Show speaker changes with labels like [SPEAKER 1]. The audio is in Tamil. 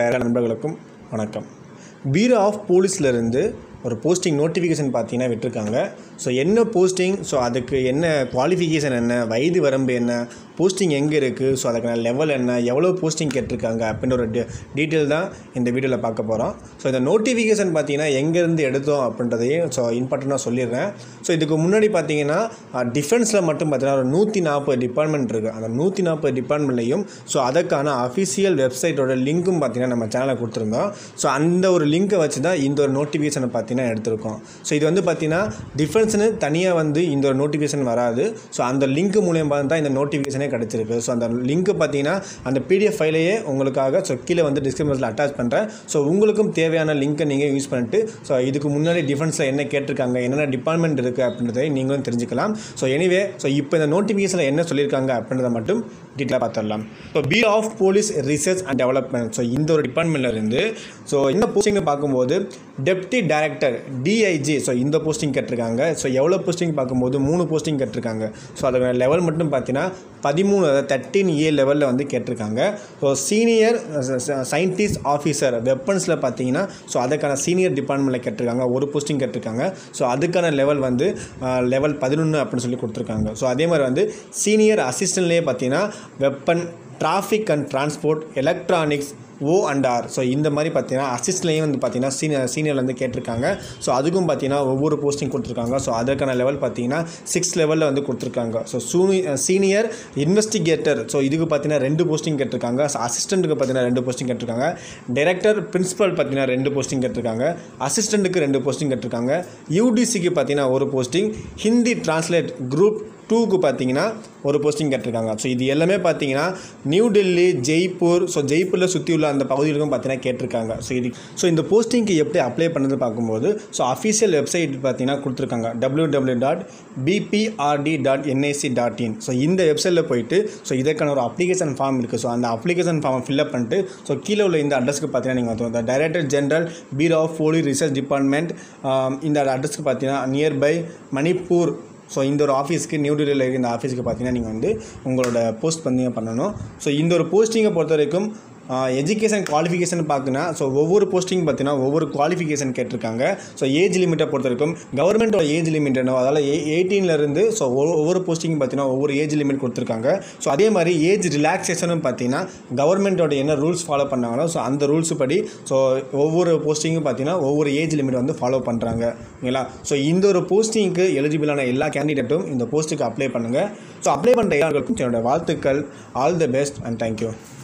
[SPEAKER 1] எல்லா நண்பர்களுக்கும் வணக்கம் பீரோ ஆஃப் போலீஸ்லேருந்து ஒரு போஸ்டிங் நோட்டிஃபிகேஷன் பார்த்தீங்கன்னா விட்டிருக்காங்க ஸோ என்ன போஸ்டிங் ஸோ அதுக்கு என்ன குவாலிஃபிகேஷன் என்ன வயது வரம்பு என்ன போஸ்டிங் எங்கே இருக்குது ஸோ அதுக்கான லெவல் என்ன எவ்வளோ போஸ்டிங் கேட்டிருக்காங்க அப்படின்ற ஒரு டீட்டெயில் தான் இந்த வீடியோவில் பார்க்க போகிறோம் ஸோ இந்த நோட்டிஃபிகேஷன் பார்த்தீங்கன்னா எங்கேருந்து எடுத்தோம் அப்படின்றதையும் ஸோ இம்பார்ட்டண்ட்டாக சொல்லிடுறேன் ஸோ இதுக்கு முன்னாடி பார்த்தீங்கன்னா டிஃபென்ஸில் மட்டும் பார்த்தீங்கன்னா ஒரு நூற்றி நாற்பது டிபார்ட்மெண்ட் இருக்குது அந்த நூற்றி நாற்பது டிபார்ட்மெண்ட்லையும் ஸோ அதற்கான அஃபிஷியல் வெப்சைட்டோட லிங்க்கும் பார்த்தீங்கன்னா நம்ம சேனலில் கொடுத்துருந்தோம் ஸோ அந்த ஒரு லிங்க்கை வச்சு தான் இந்த ஒரு நோட்டிஃபிகேஷனை பார்த்தீங்கன்னா எடுத்திருக்கோம் ஸோ இது வந்து பார்த்தீங்கன்னா டிஃபென்ஸ்னு தனியாக வந்து இந்த ஒரு நோட்டிஃபிகேஷன் வராது ஸோ அந்த லிங்க் மூலியமாக தான் இந்த நோட்டிஃபிகேஷனே கிடச்சிருக்கு ஸோ அந்த லிங்க் பார்த்தீங்கன்னா அந்த பிடிஎஃப் ஃபைலையே உங்களுக்காக ஸோ கீழே வந்து டிஸ்கிரிப்ஷனில் அட்டாச் பண்ணுறேன் ஸோ உங்களுக்கும் தேவையான லிங்க்கை நீங்கள் யூஸ் பண்ணிட்டு ஸோ இதுக்கு முன்னாடி டிஃபென்ஸில் என்ன கேட்டிருக்காங்க என்னென்ன டிபார்ட்மெண்ட் இருக்குது அப்படின்றதை நீங்களும் தெரிஞ்சுக்கலாம் ஸோ எனிவே ஸோ இப்போ இந்த நோட்டிஃபிகேஷனில் என்ன சொல்லியிருக்காங்க அப்படின்றத மட்டும் டீட்டெயிலாக பார்த்துடலாம் so B of police research and development so இந்த ஒரு டிபார்ட்மெண்ட்ல இருந்து ஸோ இந்த போஸ்டிங்கை பார்க்கும்போது டெப்டி டைரக்டர் டிஐஜி ஸோ இந்த போஸ்டிங் கேட்டிருக்காங்க ஸோ எவ்வளோ போஸ்டிங் பார்க்கும்போது மூணு போஸ்டிங் கேட்டிருக்காங்க ஸோ அதோட லெவல் மட்டும் பார்த்தீங்கன்னா பதிமூணு அதாவது தேர்ட்டீன் ஏ லெவலில் வந்து கேட்டிருக்காங்க ஸோ சீனியர் சயின்டிஸ்ட் ஆஃபீஸர் வெப்பன்ஸில் பார்த்தீங்கன்னா ஸோ அதுக்கான சீனியர் டிபார்ட்மெண்ட்டில் கேட்டிருக்காங்க ஒரு போஸ்டிங் கேட்டிருக்காங்க ஸோ அதுக்கான லெவல் வந்து லெவல் பதினொன்று அப்படின்னு சொல்லி கொடுத்துருக்காங்க ஸோ அதே மாதிரி வந்து சீனியர் அசிஸ்டன்ட்லேயே பார்த்தீங்கன்னா weapon traffic and transport electronics O and R so இந்த மாதிரி பார்த்தீங்கன்னா அசிஸ்ட்லேயும் வந்து பார்த்தீங்கன்னா சீனியர் சீனியர் வந்து கேட்டிருக்காங்க ஸோ அதுக்கும் பார்த்தீங்கன்னா ஒவ்வொரு போஸ்டிங் கொடுத்துருக்காங்க ஸோ அதற்கான லெவல் பார்த்தீங்கன்னா சிக்ஸ் லெவலில் வந்து கொடுத்துருக்காங்க ஸோ சூனி சீனியர் இன்வெஸ்டிகேட்டர் ஸோ இதுக்கு பார்த்தீங்கன்னா ரெண்டு போஸ்டிங் கேட்டிருக்காங்க ஸோ அசிஸ்டண்ட்டுக்கு பார்த்தீங்கன்னா ரெண்டு போஸ்டிங் கேட்டிருக்காங்க டைரக்டர் பிரின்சிபல் பார்த்தீங்கன்னா ரெண்டு போஸ்டிங் கேட்டிருக்காங்க அசிஸ்டண்ட்டுக்கு ரெண்டு போஸ்டிங் கேட்டிருக்காங்க யூடிசிக்கு பார்த்தீங்கன்னா ஒரு போஸ்டிங் ஹிந்தி டிரான்ஸ்லேட் குரூப் டூக்கு பார்த்தீங்கன்னா ஒரு போஸ்டிங் கேட்டிருக்காங்க ஸோ இது எல்லாமே பார்த்தீங்கன்னா நியூ டெல்லி ஜெய்ப்பூர் ஸோ ஜெய்ப்பூரில் சுற்றி உள்ள அந்த பகுதிகளுக்கும் பார்த்தீங்கன்னா கேட்டிருக்காங்க ஸோ இது ஸோ இந்த போஸ்டிங்க்கு எப்படி அப்ளை பண்ணது பார்க்கும்போது ஸோ அஃபிஷியல் வெப்சைட் பார்த்தீங்கன்னா கொடுத்துருக்காங்க W W dot BPRD dot NIC dot in so இந்த வெப்சைட்டில் போயிட்டு ஸோ இதற்கான ஒரு அப்ளிகேஷன் ஃபார்ம் இருக்குது ஸோ அந்த அப்ளிகேஷன் ஃபார்மை ஃபில்அப் பண்ணிட்டு ஸோ கீழே உள்ள இந்த அட்ரஸ்க்கு பார்த்தீங்கன்னா நீங்கள் வந்து director general bureau of police research department இந்த அட்ரஸ்க்கு பார்த்தீங்கன்னா நியர்பை மணிப்பூர் ஸோ இந்த ஒரு ஆஃபீஸ்க்கு நியூ டெல்லியில் இருக்க இந்த ஆஃபீஸ்க்கு பார்த்தீங்கன்னா நீங்கள் வந்து உங்களோட போஸ்ட் பண்ணி பண்ணணும் ஸோ இந்த ஒரு போஸ்டிங்கை பொறுத்த வரைக்கும் எஜுகேஷன் குவாலிஃபிகேஷன் பார்க்குனா ஸோ ஒவ்வொரு போஸ்டிங் பார்த்தீங்கன்னா ஒவ்வொரு குவாலிஃபிகேஷன் கேட்டிருக்காங்க ஸோ ஏஜ் லிமிட்டை பொறுத்த வரைக்கும் கவர்மெண்ட்டோட ஏஜ் லிமிட் என்ன அதால் எயிட்டீன்லேருந்து ஸோ ஒவ்வொரு போஸ்டிங் பார்த்தீங்கன்னா ஒவ்வொரு ஏஜ் லிமிட் கொடுத்துருக்காங்க ஸோ அதே மாதிரி ஏஜ் ரிலாக்ஸேஷனும் பார்த்தீங்கன்னா கவர்மெண்ட்டோட என்ன ரூல்ஸ் ஃபாலோ பண்ணாங்களோ ஸோ அந்த ரூல்ஸ் படி ஸோ ஒவ்வொரு போஸ்டிங்கும் பார்த்தீங்கன்னா ஒவ்வொரு ஏஜ் லிமிட் வந்து ஃபாலோ பண்ணுறாங்க ஓகேங்களா ஸோ இந்த ஒரு போஸ்டிங்க்கு எலிஜிபிளான எல்லா கேண்டிடேட்டும் இந்த போஸ்ட்டுக்கு அப்ளை பண்ணுங்கள் ஸோ அப்ளை பண்ணுற எல்லாருக்கும் என்னோட வாழ்த்துக்கள் all the best and thank you